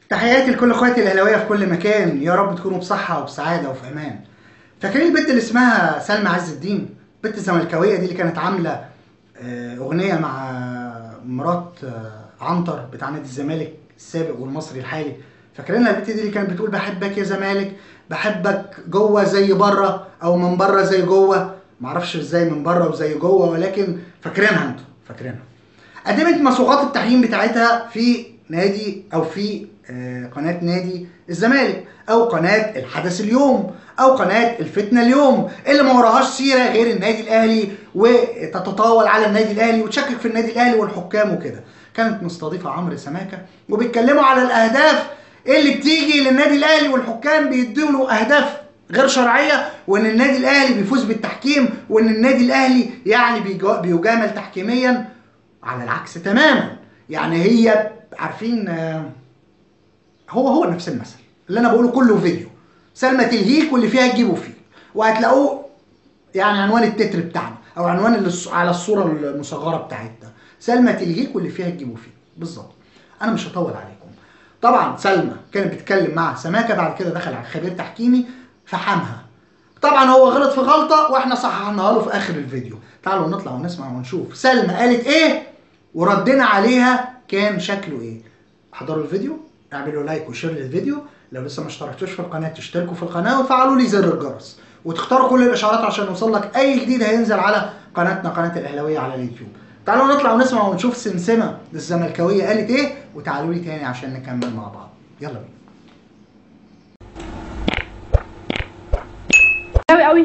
تحياتي لكل اخواتي الاهلاويه في كل مكان يا رب تكونوا بصحه وبسعاده وفي امان فاكرين البنت اللي اسمها سلمى عز الدين البنت الزملكاويه دي اللي كانت عامله آه، اغنيه مع مرات آه، عنتر بتاع نادي الزمالك السابق والمصري الحالي فاكرينها البنت دي اللي كانت بتقول بحبك يا زمالك بحبك جوه زي بره او من بره زي جوه معرفش ازاي من بره وزي جوه ولكن فاكرينها انتوا فاكرينها قدمت مسوقات التحييم بتاعتها في نادي او في آه، قناه نادي الزمالك او قناه الحدث اليوم او قناه الفتنه اليوم اللي ما وراهاش سيره غير النادي الاهلي وتتطاول على النادي الاهلي وتشكك في النادي الاهلي والحكام وكده كانت مستضيفه عمرو سماكه وبيتكلموا على الاهداف اللي بتيجي للنادي الاهلي والحكام بيدوا له اهداف غير شرعيه وان النادي الاهلي بيفوز بالتحكيم وان النادي الاهلي يعني بيجا- بيجامل تحكيميا على العكس تماما يعني هي عارفين آه، هو هو نفس المثل اللي انا بقوله كله فيديو سلمى تلهيك واللي فيها تجيبه فيك وهتلاقوه يعني عنوان التتر بتاعنا او عنوان اللي الص- على الصوره المصغره بتاعتنا سلمى تلهيك واللي فيها تجيبه فيك بالظبط انا مش هطول عليكم طبعا سلمى كانت بتتكلم مع سماكه بعد كده دخل على خبير تحكيمي فحمها طبعا هو غلط في غلطه واحنا صححناها له في اخر الفيديو تعالوا نطلع ونسمع ونشوف سلمى قالت ايه وردنا عليها كان شكله ايه احضروا الفيديو اعملوا لايك وشير للفيديو لو لسه ما اشتركتوش في القناه تشتركوا في القناه وتفعلوا لي زر الجرس وتختاروا كل الاشعارات عشان يوصل لك اي جديد هينزل على قناتنا قناه الاهلاويه على اليوتيوب تعالوا نطلع ونسمع ونشوف سمسمه الزملكاويه قالت ايه وتعالوا لي تاني عشان نكمل مع بعض يلا بينا اهلاوي قوي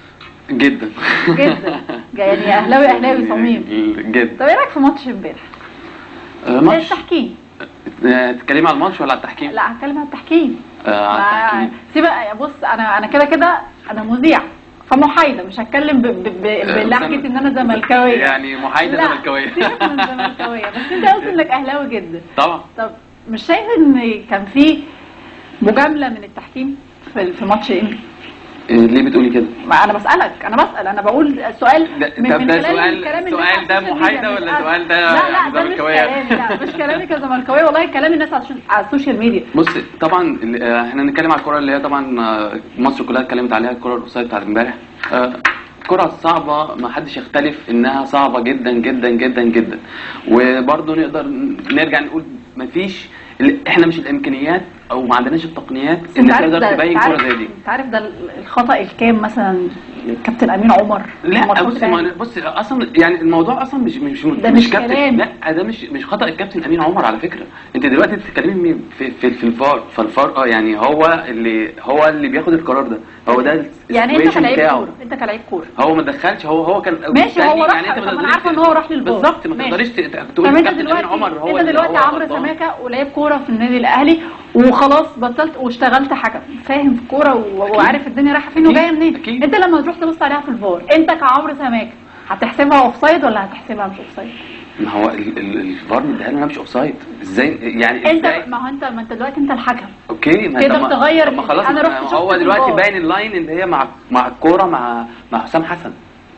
جدا جدا يعني اهلاوي اهلاوي صميم جدا طب ايه رايك في ماتش امبارح؟ آه، ماتش التحكيم آه، تتكلمي على الماتش ولا على التحكيم؟ لا هتكلم عن التحكيم آه، على ما- التحكيم سيبك بص انا انا كده كده انا مذيع فمحايده مش هتكلم ب- ب- ب- آه، بلهجه بس ان انا زملكاويه يعني محايده لا، زملكاويه سيبك من زملكاويه بس انت قلت انك اهلاوي جدا طبعا طب مش شايف ان كان في مجامله من التحكيم في في ماتش ايه؟ آه، ليه بتقولي كده؟ ما انا بسالك انا بسال انا بقول السؤال ده- من, طب من ده خلال سؤال- الكلام سؤال الناس ده على السوشيال محايدة ميديا. ولا سؤال ده لا لا يعني ده مش زملكاوية؟ كلامي لا مش كلامي كزملكاويه والله كلام الناس على السوش- على السوشيال ميديا بص طبعا ال- آه، احنا هنتكلم على الكره اللي هي طبعا آه، مصر كلها اتكلمت عليها الكره الاوفسايد بتاعت امبارح آه، الكرة صعبة ما حدش يختلف انها صعبة جدا جدا جدا جدا وبرضه نقدر نرجع نقول مفيش ال- احنا مش الامكانيات او ما عندناش التقنيات بس ان انت عارف تقدر ده تبين انت كرة عارف زي دي انت عارف ده الخطا الكام مثلا كابتن امين عمر لا المرفوض بص الأهلي؟ ما بص اصلا يعني الموضوع اصلا مش مش ده مش كابتن كلام. لا ده مش مش خطا الكابتن امين عمر على فكره انت دلوقتي بتتكلمي مين؟ في في, في الفار فالفار اه يعني هو اللي هو اللي بياخد القرار ده هو ده يعني انت السيتويشن كلاعب بتاعه. كوره انت كلاعب كوره هو ما دخلش هو هو كان ماشي، هو راح- يعني انت طب ما انا تقدريش عارفة ان هو راح للفار. بالظبط ما ماشي. تقدريش ت- طب تقولي انت الكابتن دلوقتي امين عمر هو انت اللي دلوقتي هو عمرو غلطان. سماكه ولعيب كوره في النادي الاهلي وخلاص بطلت واشتغلت حكم فاهم في الكوره و- أكيد. وعارف الدنيا رايحه فين أكيد. وجايه منين أكيد. انت لما تروح تبص عليها في الفار انت كعمرو سماكه هتحسبها اوفسايد ولا هتحسبها مش اوفسايد ما هو ال- ال- الفار مديها له مش اوفسايد ازاي يعني انت ازاي ما هو انت ما انت دلوقتي انت الحكم اوكي ما تقدر طب ما- تغير طب ما خلاص أنا ما رحت شفت هو في دلوقتي الفار. باين اللاين اللي هي مع مع الكوره مع مع حسام حسن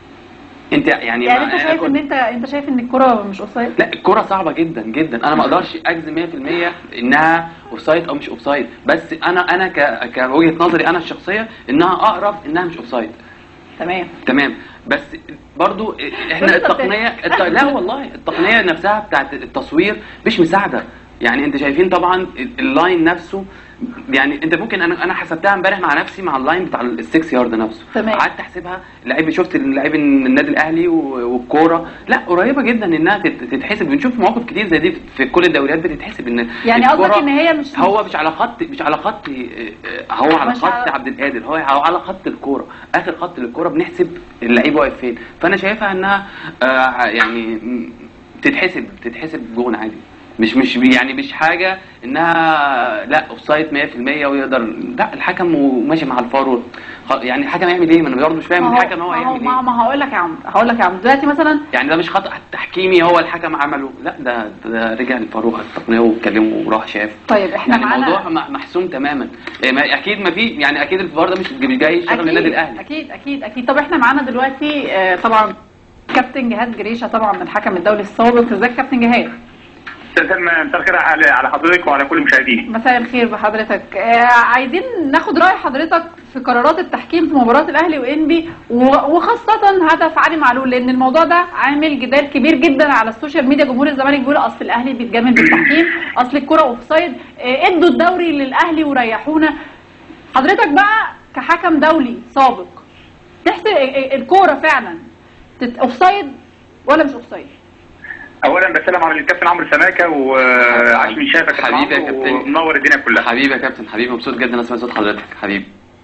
انت يعني يعني ما- انت شايف كنت- ان انت انت شايف ان الكوره مش اوفسايد لا الكرة صعبة جدا جدا انا ما اقدرش اجزم 100% انها اوفسايد او مش اوفسايد بس انا انا ك... كوجهة نظري انا الشخصية انها اقرب انها مش اوفسايد تمام تمام بس برضو احنا بس انت التقنية الت... لا والله التقنية نفسها بتاعت التصوير مش مساعدة يعني انت شايفين طبعا ال- اللاين نفسه يعني انت ممكن انا انا حسبتها امبارح مع نفسي مع اللاين بتاع السكس يارد نفسه تمام. قعدت احسبها لعيب شفت لعيب النادي الاهلي و- والكوره لا قريبه جدا انها تت- تتحسب بنشوف مواقف كتير زي دي في كل الدوريات بتتحسب ان يعني الكرة- قصدك ان هي مش هو مش على خط مش على خط اه، هو على مش خط على- عبد القادر هو على خط الكوره اخر خط للكوره بنحسب اللعيب واقف فين فانا شايفها انها اه، يعني م، تتحسب تتحسب جون عادي مش مش يعني مش حاجه انها لا اوفسايد 100% ويقدر لا الحكم ماشي مع الفار و- خ- يعني الحكم هيعمل ايه ما انا برضه مش فاهم ما هو الحكم هو ما هو هيعمل ما ايه ما هقول لك يا عمرو هقول لك يا عمرو دلوقتي مثلا يعني ده مش خطا تحكيمي هو الحكم عمله لا ده ده رجع الفاروق على التقنيه وكلمه وراح شاف طيب احنا يعني معانا الموضوع م- محسوم تماما إيه، ما اكيد ما في يعني اكيد الفار ده مش مش جاي يشتغل النادي الاهلي اكيد اكيد اكيد طب احنا معانا دلوقتي آه، طبعا كابتن جهاد جريشه طبعا من الحكم الدولي السابق ازيك كابتن جهاد استاذ سلمى مساء الخير على على حضرتك وعلى كل المشاهدين مساء الخير بحضرتك آه عايزين ناخد راي حضرتك في قرارات التحكيم في مباراه الاهلي وانبي و- وخاصه هدف علي معلول لان الموضوع ده عامل جدال كبير جدا على السوشيال ميديا جمهور الزمالك بيقول اصل الاهلي بيتجامل بالتحكيم اصل الكره اوفسايد آه ادوا الدوري للاهلي وريحونا حضرتك بقى كحكم دولي سابق تحسب ال- الكوره فعلا تت- اوفسايد ولا مش اوفسايد اولا بسلم على الكابتن عمرو سماكه وعاش من شافك يا حبيبي يا عمرو كابتن. ومنور الدنيا كلها حبيبي يا كابتن حبيبي مبسوط جدا ان اسمع صوت حضرتك حبيبي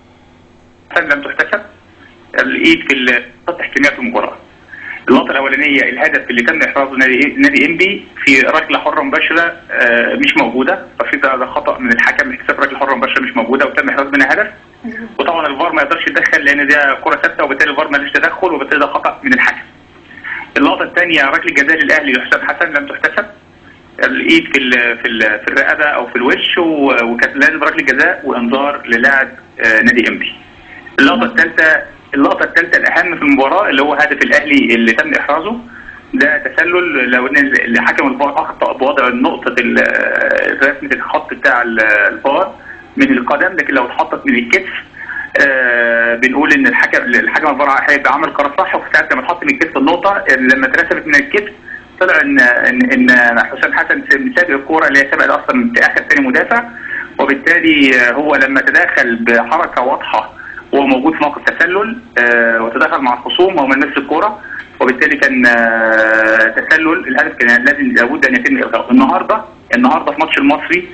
لم تحتسب الايد في اللقطه التحكيميه في المباراه اللقطه الاولانيه الهدف اللي تم احرازه نادي نادي انبي في ركله حره مباشره آه، مش موجوده ففي ده ده خطا من الحكم احتساب ركله حره مباشره مش موجوده وتم احراز منها هدف وطبعا الفار ما يقدرش يتدخل لان ده كره ثابته وبالتالي الفار مالوش تدخل وبالتالي ده خطا من الحكم اللقطه الثانيه ركله جزاء للاهلي لحسام حسن لم تحتسب الايد في ال في ال في الرقبه او في الوش و- وكانت لازم ركله جزاء وانذار للاعب آه، نادي انبي اللقطه الثالثه اللقطه الثالثه الاهم في المباراه اللي هو هدف الاهلي اللي تم احرازه ده تسلل لو ان اللي حكم الفار اخطا بوضع نقطه ال- رسمه الخط بتاع ال- الفار من القدم لكن لو اتحطت من الكتف آه بنقول ان الحكم الحكم الفار هيبقى عامل قرار صح وفي ساعه لما اتحط من الكتف النقطه لما اترسمت من الكتف طلع ان ان ان حسام حسن سابق الكوره اللي هي سبقت اصلا اخر ثاني مدافع وبالتالي آه، هو لما تداخل بحركه واضحه وهو موجود في موقف تسلل آه، وتداخل مع الخصوم وهو من نفس الكوره وبالتالي كان آه، تسلل الهدف كان لازم لابد ان يتم الغائه النهارده النهارده في ماتش المصري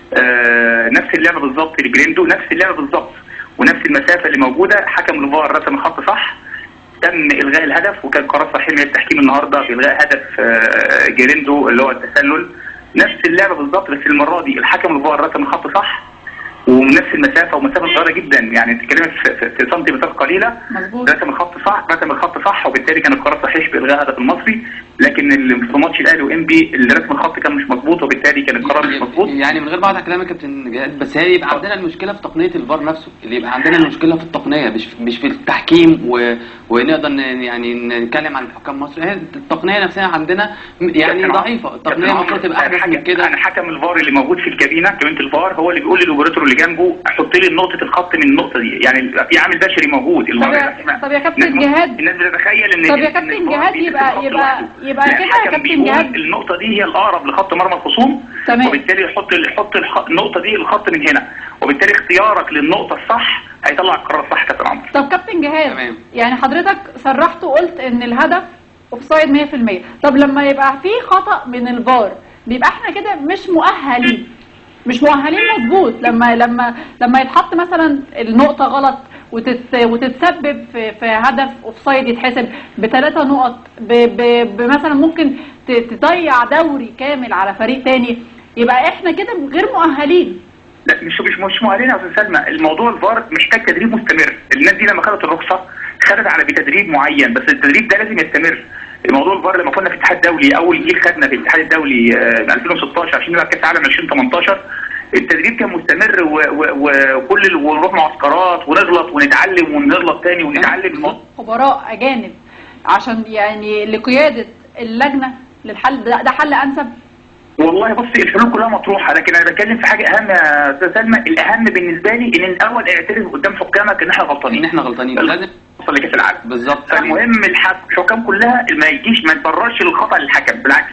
آه، نفس اللعبه بالظبط لجريندو نفس اللعبه بالظبط ونفس المسافه اللي موجوده حكم الفار رسم الخط صح تم الغاء الهدف وكان قرار صحيح من التحكيم النهارده بالغاء هدف آه، جريندو اللي هو التسلل نفس اللعبه بالظبط بس المره دي الحكم الفار رسم الخط صح ومن نفس المسافه ومسافه صغيره جدا يعني بتتكلمي في, في, في سنتيمترات قليله مظبوط رسم الخط صح رسم الخط صح وبالتالي كان القرار صحيح بالغاء هدف المصري لكن ال- في ماتش الاهلي وانبي اللي رسم الخط كان مش مظبوط وبالتالي كان القرار مش مظبوط يعني من غير بعض كلامك يا كابتن جهاد بس هي يبقى عندنا المشكله في تقنيه الفار نفسه اللي يبقى عندنا المشكله في التقنيه مش مش في التحكيم و... ونقدر ن... يعني نتكلم عن حكام مصر هي التقنيه نفسها عندنا م- يعني كابتن ضعيفه عمرو- التقنيه كابتن المفروض عمرو، تبقى أنا احسن من حكم- كده انا حكم الفار اللي موجود في الكابينه كابينه الفار هو اللي بيقول للاوبريتور اللي جنبه حط لي نقطه الخط من النقطه دي يعني بيبقى في عامل بشري موجود طب الفار يا- طب يا كابتن الناس- جهاد- الناس بتتخيل ان طب يا إن كابتن الفار جهاد بيمسك يبقى- الخط يبقى- لوحده. يبقى لا، كده يا الحكم كابتن بيقول جهاد- النقطه دي هي الاقرب لخط مرمى الخصوم تمام. وبالتالي يحط يحط الخ- النقطه دي الخط من هنا وبالتالي اختيارك للنقطه الصح هيطلع القرار الصح يا كابتن عمرو طب كابتن جهاد تمام. يعني حضرتك صرحت وقلت ان الهدف اوفسايد 100% طب لما يبقى في خطأ من الفار بيبقى احنا كده مش مؤهلين مش مؤهلين مظبوط لما لما لما يتحط مثلا النقطة غلط وتت وتتسبب في, في هدف اوفسايد يتحسب بثلاثة نقط ب ب بمثلا ممكن ت- تضيع دوري كامل على فريق تاني يبقى احنا كده غير مؤهلين لا مش مش مش مؤهلين يا استاذ سلمى الموضوع الفار محتاج تدريب مستمر الناس دي لما خدت الرخصه خدت على بتدريب معين بس التدريب ده لازم يستمر الموضوع الفار لما كنا في الاتحاد الدولي اول جيل خدنا في الاتحاد الدولي آه، من 2016 عشان نلعب كاس العالم 2018 التدريب كان مستمر و- و- وكل ال- ونروح معسكرات ونغلط ونتعلم ونغلط تاني ونتعلم الموضوع خبراء اجانب عشان يعني لقياده اللجنه للحل ده, ده حل انسب والله بص الحلول كلها مطروحه لكن انا بتكلم في حاجه اهم يا استاذ سلمى الاهم بالنسبه لي ان الاول اعترف قدام حكامك ان احنا غلطانين ان احنا غلطانين لازم نوصل لكاس العالم بالظبط فالمهم الحك- الحكام كلها ما يجيش ما يتبررش الخطا للحكم بالعكس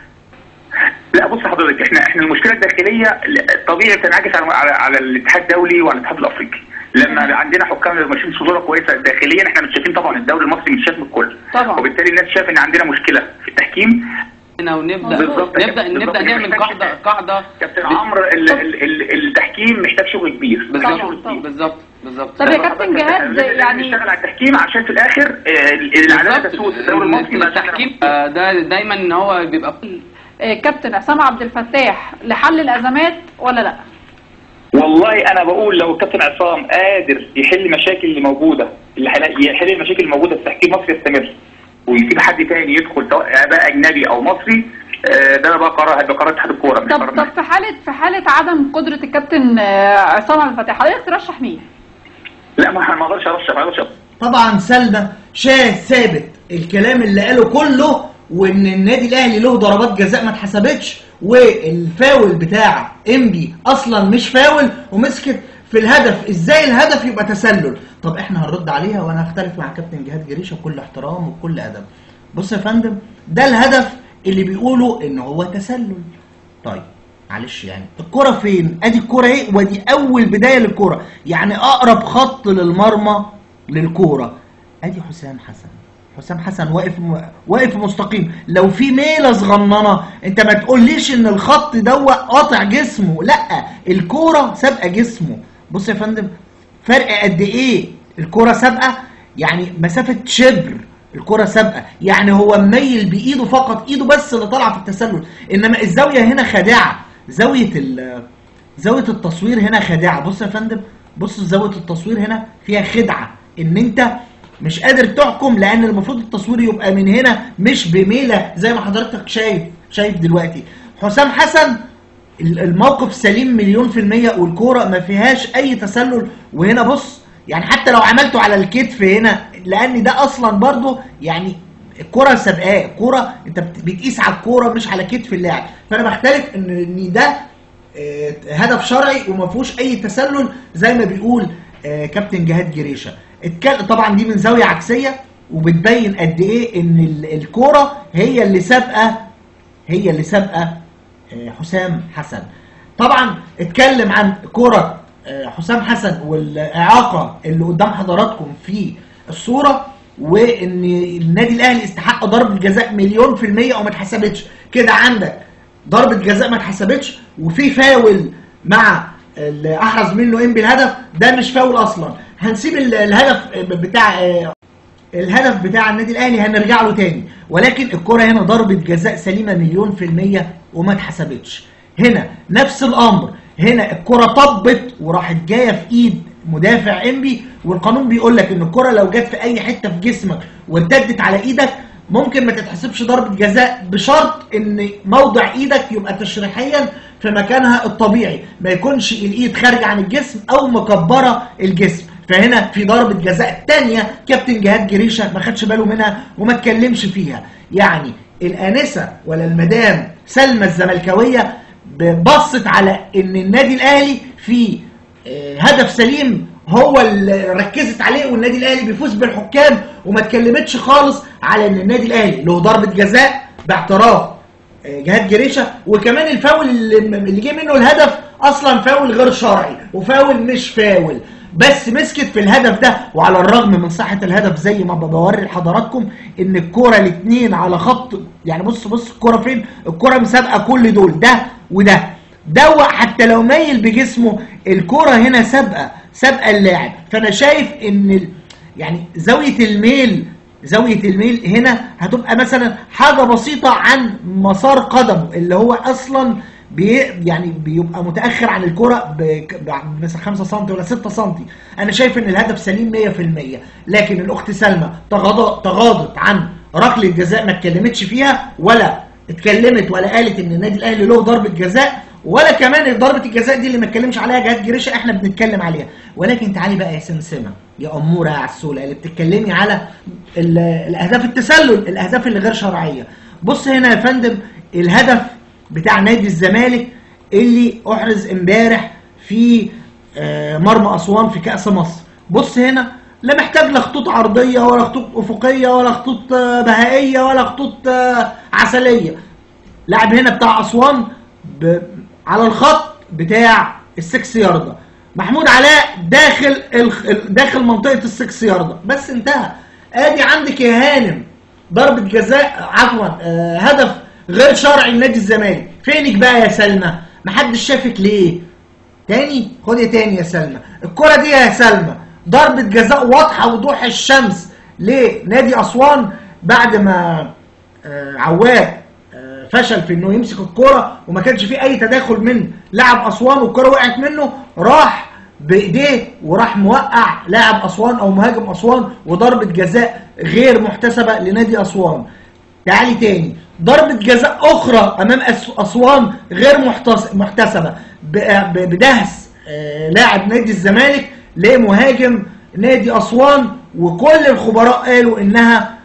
لا بص حضرتك احنا احنا المشكله الداخليه طبيعي بتنعكس على على, على الاتحاد الدولي وعلى الاتحاد الافريقي لما عندنا حكام ماشيين صدوره كويسه داخليا احنا مش شايفين طبعا الدوري المصري مش شايف من الكل طبعا. وبالتالي الناس شايفه ان عندنا مشكله في التحكيم ونبدا بالظبط يا نبدا كابتن، نبدا بالظبط. نعمل قاعده قاعده كابتن عمرو ال- ال- ال- التحكيم محتاج شغل كبير محتاج شغل بالظبط كبير بالظبط بالظبط طب يا كابتن جهاد لازم يعني نشتغل على التحكيم عشان في الاخر آه، العداله بالظبط. تسود الدوري المصري ما التحكيم آه، ده دايما ان هو بيبقى آه، كابتن عصام عبد الفتاح لحل الازمات ولا لا والله انا بقول لو الكابتن عصام قادر يحل المشاكل اللي موجوده اللي حل- يحل المشاكل الموجوده في تحكيم مصر يستمر ويسيب حد تاني يدخل سواء بقى اجنبي او مصري آه، ده بقى قرار هيبقى قرار اتحاد الكوره مش طب قرار طب في حاله في حاله عدم قدره الكابتن آه، عصام عبد الفتاح حضرتك ترشح مين لا ما ما اقدرش ارشح ما اقدرش أرشح. طبعا سلمى شاهد ثابت الكلام اللي قاله كله وان النادي الاهلي له ضربات جزاء ما اتحسبتش والفاول بتاع انبي اصلا مش فاول ومسكت في الهدف ازاي الهدف يبقى تسلل طب احنا هنرد عليها وانا هختلف مع كابتن جهاد جريشه بكل احترام وبكل ادب بص يا فندم ده الهدف اللي بيقولوا ان هو تسلل طيب معلش يعني الكرة فين؟ ادي الكرة اهي ودي اول بداية للكرة يعني اقرب خط للمرمى للكورة ادي حسام حسن حسام حسن واقف م... واقف مستقيم لو في ميله صغننه انت ما تقوليش ان الخط دوت قاطع جسمه لا الكوره سابقه جسمه بص يا فندم فرق قد ايه الكوره سابقه يعني مسافه شبر الكرة سابقة يعني هو مميل بإيده فقط إيده بس اللي طالعة في التسلل إنما الزاوية هنا خادعة زاوية ال زاوية التصوير هنا خادعة بص يا فندم بص زاوية التصوير هنا فيها خدعة إن أنت مش قادر تحكم لأن المفروض التصوير يبقى من هنا مش بميلة زي ما حضرتك شايف شايف دلوقتي حسام حسن ال- الموقف سليم مليون في المية والكورة ما فيهاش أي تسلل وهنا بص يعني حتى لو عملته على الكتف هنا لأن ده أصلا برضو يعني الكرة سابقاه الكرة انت بت- بتقيس على الكرة مش على كتف اللاعب فانا بختلف ان ان ده آه، هدف شرعي وما فيهوش اي تسلل زي ما بيقول آه، كابتن جهاد جريشه اتكلم طبعا دي من زاويه عكسيه وبتبين قد ايه ان ال- الكوره هي اللي سابقه هي اللي سابقه آه، حسام حسن طبعا اتكلم عن كرة آه، حسام حسن والإعاقة اللي قدام حضراتكم في الصورة وإن النادي الأهلي استحق ضربة جزاء مليون في المية وما اتحسبتش كده عندك ضربة جزاء ما اتحسبتش وفي فاول مع اللي أحرز منه إنبي الهدف ده مش فاول أصلا هنسيب ال- الهدف بتاع آه، الهدف بتاع النادي الاهلي هنرجع له تاني ولكن الكره هنا ضربه جزاء سليمه مليون في الميه وما اتحسبتش هنا نفس الامر هنا الكره طبت وراحت جايه في ايد مدافع انبي والقانون بيقول لك ان الكره لو جت في اي حته في جسمك وامتدت على ايدك ممكن ما تتحسبش ضربه جزاء بشرط ان موضع ايدك يبقى تشريحيا في مكانها الطبيعي ما يكونش الايد خارجه عن الجسم او مكبره الجسم فهنا في ضربة جزاء تانية كابتن جهاد جريشة ما خدش باله منها وما اتكلمش فيها يعني الآنسة ولا المدام سلمى الزملكاوية بصت على ان النادي الاهلي في آه، هدف سليم هو اللي ركزت عليه والنادي الاهلي بيفوز بالحكام وما اتكلمتش خالص على ان النادي الاهلي له ضربة جزاء باعتراف آه، جهاد جريشه وكمان الفاول اللي, اللي جه منه الهدف اصلا فاول غير شرعي وفاول مش فاول بس مسكت في الهدف ده وعلى الرغم من صحه الهدف زي ما بوري لحضراتكم ان الكوره الاثنين على خط يعني بص بص الكوره فين الكوره مسابقه كل دول ده وده ده حتى لو مايل بجسمه الكوره هنا سابقه سابقه اللاعب فانا شايف ان ال... يعني زاويه الميل زاوية الميل هنا هتبقى مثلا حاجة بسيطة عن مسار قدمه اللي هو أصلا بي يعني بيبقى متأخر عن الكرة ب- ب- مثلا 5 سم ولا 6 سم أنا شايف إن الهدف سليم 100% لكن الأخت سلمى تغاض- تغاضت عن ركلة جزاء ما اتكلمتش فيها ولا اتكلمت ولا قالت إن النادي الأهلي له ضربة جزاء ولا كمان ضربة الجزاء دي اللي ما اتكلمش عليها جهاد جريشة احنا بنتكلم عليها ولكن تعالي بقى يا سمسمة يا أمورة يا عسولة اللي بتتكلمي على ال- الأهداف التسلل الأهداف اللي غير شرعية بص هنا يا فندم الهدف بتاع نادي الزمالك اللي أحرز امبارح في آه، مرمى أسوان في كأس مصر بص هنا لا محتاج لا خطوط عرضية ولا خطوط أفقية ولا خطوط آه، بهائية ولا خطوط آه، عسلية لاعب هنا بتاع اسوان ب... على الخط بتاع السكس ياردة محمود علاء داخل الخ... داخل منطقه السكس ياردة بس انتهى ادي عندك يا هانم ضربه جزاء عفوا آه هدف غير شرعي لنادي الزمالك فينك بقى يا سلمى محدش شافك ليه تاني خد يا تاني يا سلمى الكرة دي يا سلمى ضربة جزاء واضحة وضوح الشمس لنادي أسوان بعد ما آه، عواد آه، فشل في انه يمسك الكرة وما كانش فيه اي تداخل من لاعب اسوان والكرة وقعت منه راح بايديه وراح موقع لاعب اسوان او مهاجم اسوان وضربة جزاء غير محتسبة لنادي اسوان تعالي تاني ضربة جزاء أخرى أمام أس- أسوان غير محتس- محتسبة ب- ب- بدهس آه، لاعب نادي الزمالك لمهاجم نادي أسوان وكل الخبراء قالوا إنها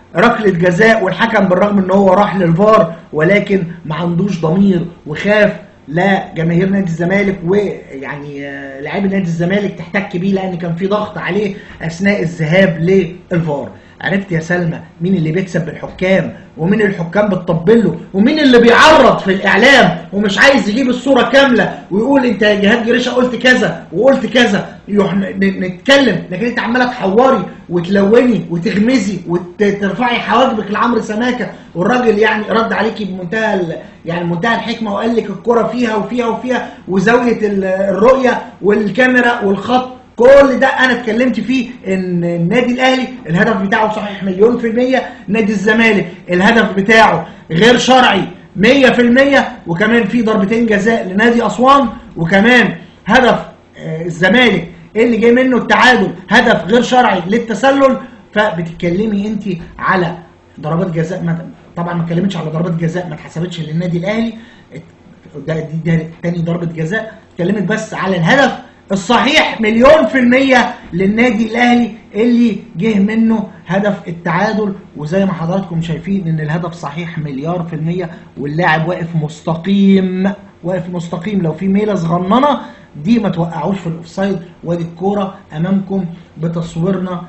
ركله جزاء والحكم بالرغم ان هو راح للفار ولكن ما عندوش ضمير وخاف لا جماهير نادي الزمالك ويعني آه، لاعبي نادي الزمالك تحتك بيه لان كان في ضغط عليه اثناء الذهاب للفار عرفت يا سلمى مين اللي بيكسب بالحكام ومين الحكام بتطبل له ومين اللي بيعرض في الاعلام ومش عايز يجيب الصوره كامله ويقول انت يا جهاد جريشه قلت كذا وقلت كذا يروح ن- ن- نتكلم لكن انت عماله تحوري وتلوني وتغمزي وترفعي حواجبك لعمرو سماكه والراجل يعني رد عليكي بمنتهى ال- يعني منتهى الحكمه وقال لك الكره فيها وفيها وفيها وزاويه ال- الرؤيه والكاميرا والخط كل ده انا اتكلمت فيه ان النادي الاهلي الهدف بتاعه صحيح مليون في المية نادي الزمالك الهدف بتاعه غير شرعي مية في المية وكمان في ضربتين جزاء لنادي اسوان وكمان هدف آه، الزمالك اللي جاي منه التعادل هدف غير شرعي للتسلل فبتتكلمي انت على ضربات جزاء ما طبعا ما اتكلمتش على ضربات جزاء ما اتحسبتش للنادي الاهلي ده دي ده تاني ضربة جزاء اتكلمت بس على الهدف الصحيح مليون في المية للنادي الأهلي اللي جه منه هدف التعادل وزي ما حضراتكم شايفين ان الهدف صحيح مليار في المية واللاعب واقف مستقيم واقف مستقيم لو في ميلة صغننة دي ما توقعوش في الاوفسايد وادي الكورة امامكم بتصويرنا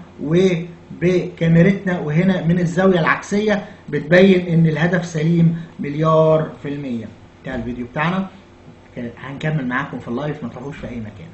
وبكاميرتنا وهنا من الزاوية العكسية بتبين ان الهدف سليم مليار في المية ده الفيديو بتاعنا هنكمل معاكم في اللايف ما تروحوش في اي مكان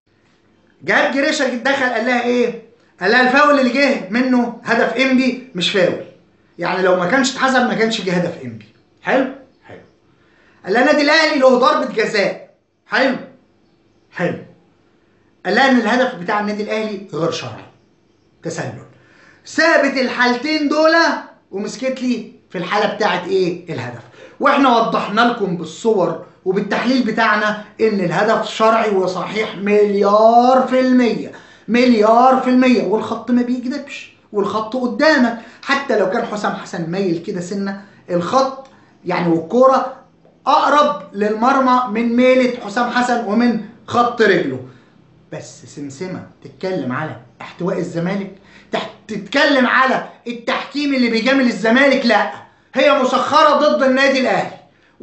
جهاد جريشه دخل قال لها ايه؟ قال لها الفاول اللي جه منه هدف انبي مش فاول يعني لو ما كانش اتحسب ما كانش جه هدف انبي حلو؟ حلو قال لها النادي الاهلي له ضربه جزاء حلو؟ حلو قال لها ان الهدف بتاع النادي الاهلي غير شرعي تسلل ثابت الحالتين دول ومسكت لي في الحاله بتاعت ايه الهدف واحنا وضحنا لكم بالصور وبالتحليل بتاعنا ان الهدف شرعي وصحيح مليار في المية مليار في المية والخط ما بيكذبش والخط قدامك حتى لو كان حسام حسن مايل كده سنة الخط يعني والكورة اقرب للمرمى من ميلة حسام حسن ومن خط رجله بس سمسمه تتكلم على احتواء الزمالك تح- تتكلم على التحكيم اللي بيجامل الزمالك لا هي مسخره ضد النادي الاهلي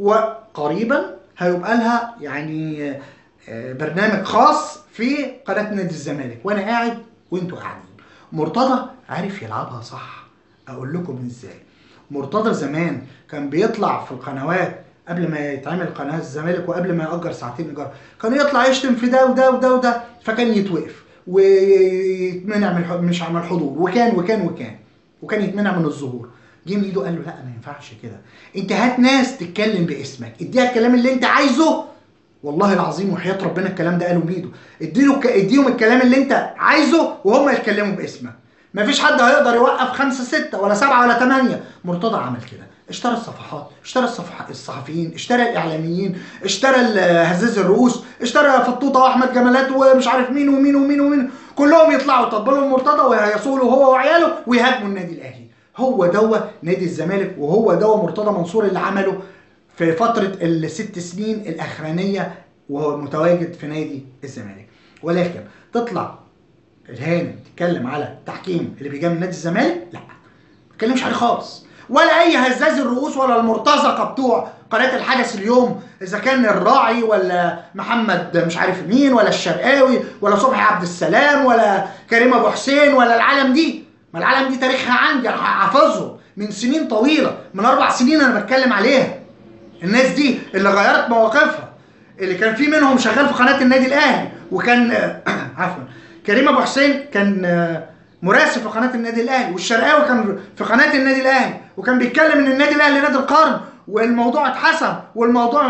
وقريبا هيبقى لها يعني آه، برنامج خاص في قناه نادي الزمالك وانا قاعد وانتوا قاعدين مرتضى عارف يلعبها صح اقول لكم ازاي مرتضى زمان كان بيطلع في القنوات قبل ما يتعمل قناه الزمالك وقبل ما يأجر ساعتين ايجار كان يطلع يشتم في ده وده وده وده فكان يتوقف ويتمنع من الح- مش عن الحضور وكان وكان وكان وكان يتمنع من الظهور جه من ايده قال له لا ما ينفعش كده انت هات ناس تتكلم باسمك اديها الكلام اللي انت عايزه والله العظيم وحياة ربنا الكلام ده قاله ميدو اديله ك... اديهم الكلام اللي انت عايزه وهم يتكلموا باسمك مفيش حد هيقدر يوقف خمسة ستة ولا سبعة ولا ثمانية مرتضى عمل كده اشترى الصفحات اشترى الصفح... الصحفيين اشترى الاعلاميين اشترى ال- هزاز الرؤوس اشترى فطوطه واحمد جمالات ومش عارف مين ومين ومين ومين كلهم يطلعوا يطبلوا مرتضى ويهيصوا له هو وعياله ويهاجموا النادي الاهلي هو دوا نادي الزمالك وهو دوا مرتضى منصور اللي عمله في فترة الست سنين الأخرانية وهو متواجد في نادي الزمالك ولكن تطلع الهانم تتكلم على التحكيم اللي بيجامل نادي الزمالك لا ما تتكلمش عليه خالص ولا اي هزاز الرؤوس ولا المرتزقه بتوع قناه الحدث اليوم اذا كان الراعي ولا محمد مش عارف مين ولا الشرقاوي ولا صبحي عبد السلام ولا كريم ابو حسين ولا العالم دي ما العالم دي تاريخها عندي انا حافظهم من سنين طويله من اربع سنين انا بتكلم عليها الناس دي اللي غيرت مواقفها اللي كان في منهم شغال في قناه النادي الاهلي وكان عفوا كريم ابو حسين كان آه، مراسل في قناه النادي الاهلي والشرقاوي كان في قناه النادي الاهلي وكان بيتكلم ان النادي الاهلي نادي القرن والموضوع اتحسم والموضوع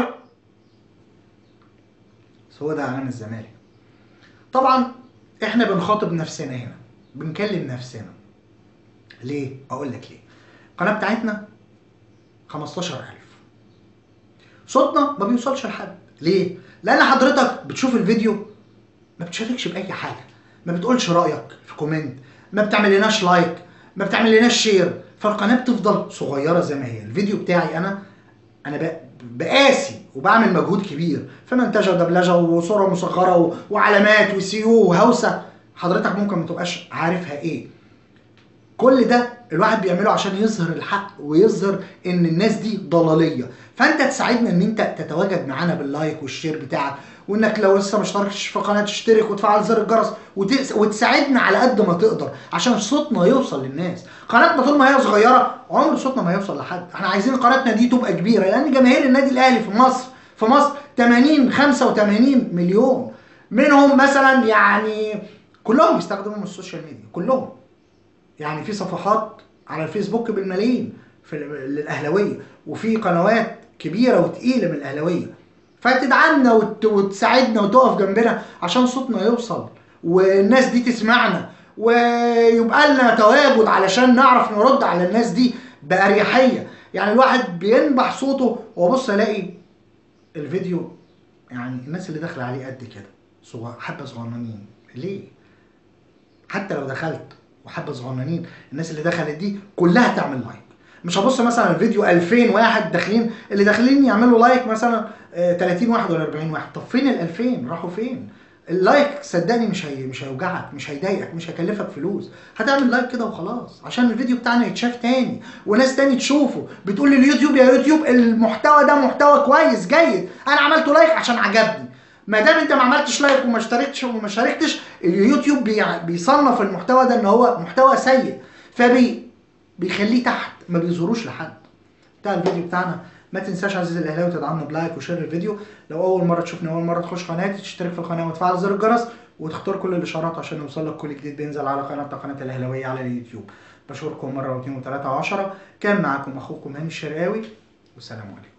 بس هو ده اعلام الزمالك طبعا احنا بنخاطب نفسنا هنا بنكلم نفسنا ليه اقول لك ليه القناه بتاعتنا 15000 صوتنا ما بيوصلش لحد ليه لان حضرتك بتشوف الفيديو ما بتشاركش باي حاجه ما بتقولش رايك في كومنت ما بتعملناش لايك ما بتعملناش شير فالقناه بتفضل صغيره زي ما هي الفيديو بتاعي انا انا ب- بقاسي وبعمل مجهود كبير في منتجه ودبلجه وصوره مصغره و- وعلامات وسيو وهوسه حضرتك ممكن ما تبقاش عارفها ايه كل ده الواحد بيعمله عشان يظهر الحق ويظهر ان الناس دي ضلاليه فانت تساعدنا ان انت تتواجد معانا باللايك والشير بتاعك وانك لو لسه ما اشتركتش في قناه تشترك وتفعل زر الجرس وت- وتساعدنا على قد ما تقدر عشان صوتنا يوصل للناس قناتنا طول ما هي صغيره عمر صوتنا ما يوصل لحد احنا عايزين قناتنا دي تبقى كبيره لان جماهير النادي الاهلي في مصر في مصر 80 85 مليون منهم مثلا يعني كلهم بيستخدموا من السوشيال ميديا كلهم يعني في صفحات على الفيسبوك بالملايين في للاهلاويه وفي قنوات كبيره وتقيله من الاهلاويه فتدعمنا وت... وتساعدنا وتقف جنبنا عشان صوتنا يوصل والناس دي تسمعنا ويبقى لنا تواجد علشان نعرف نرد على الناس دي بأريحية يعني الواحد بينبح صوته وبص الاقي الفيديو يعني الناس اللي داخله عليه قد كده صغير حبه صغننين ليه حتى لو دخلت وحبه صغننين الناس اللي دخلت دي كلها تعمل لايك مش هبص مثلا الفيديو 2000 واحد داخلين اللي داخلين يعملوا لايك مثلا آه، 30 واحد ولا 40 واحد طب فين ال 2000 راحوا فين اللايك صدقني مش هي مش هيوجعك مش هيضايقك مش هيكلفك فلوس هتعمل لايك كده وخلاص عشان الفيديو بتاعنا يتشاف تاني وناس تاني تشوفه بتقول لي اليوتيوب يا يوتيوب المحتوى ده محتوى كويس جيد انا عملت لايك عشان عجبني ما دام انت ما عملتش لايك وما اشتركتش وما شاركتش اليوتيوب بي بيصنف المحتوى ده ان هو محتوى سيء فبي بيخليه تحت ما بيظهروش لحد ده الفيديو بتاعنا ما تنساش عزيزي الاهلاوي تدعمنا بلايك وشير الفيديو لو اول مره تشوفني اول مره تخش قناتي تشترك في القناه وتفعل زر الجرس وتختار كل الاشارات عشان يوصلك كل جديد بينزل على قناتنا قناه الاهلاويه على اليوتيوب بشكركم مره واثنين وثلاثه وعشرة كان معاكم اخوكم هاني الشرقاوي والسلام عليكم